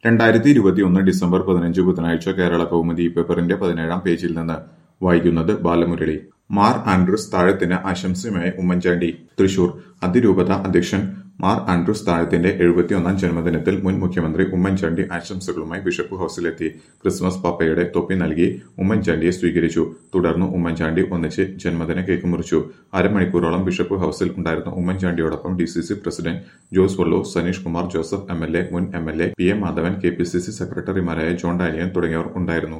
രണ്ടായിരത്തി ഇരുപത്തിയൊന്ന് ഡിസംബർ പതിനഞ്ച് ബുധനാഴ്ച കേരള കൗമുദി പേപ്പറിന്റെ പതിനേഴാം പേജിൽ നിന്ന് വായിക്കുന്നത് ബാലമുരളി മാർ ആൻഡ്രൂസ് താഴത്തിന് ആശംസയുമായി ഉമ്മൻചാണ്ടി തൃശൂർ അതിരൂപത അധ്യക്ഷൻ മാർ ആൻഡ്രൂസ് താഴത്തിന്റെ എഴുപത്തിയൊന്നാം ജന്മദിനത്തിൽ മുൻ മുഖ്യമന്ത്രി ഉമ്മൻചാണ്ടി ആശംസകളുമായി ബിഷപ്പ് ഹൌസിലെത്തി ക്രിസ്മസ് പാപ്പയുടെ തൊപ്പി നൽകി ഉമ്മൻചാണ്ടിയെ സ്വീകരിച്ചു തുടർന്ന് ഉമ്മൻചാണ്ടി ഒന്നിച്ച് ജന്മദിന കേക്ക് മുറിച്ചു അരമണിക്കൂറോളം ബിഷപ്പ് ഹൌസിൽ ഉണ്ടായിരുന്ന ഉമ്മൻചാണ്ടിയോടൊപ്പം D C C president Jose Valloor Saneesh Kumar Joseph M L A മുൻ M L A P M Madhavan K P C C സെക്രട്ടറിമാരായ ജോൺ ഡാനിയൽ തുടങ്ങിയവർ ഉണ്ടായിരുന്നു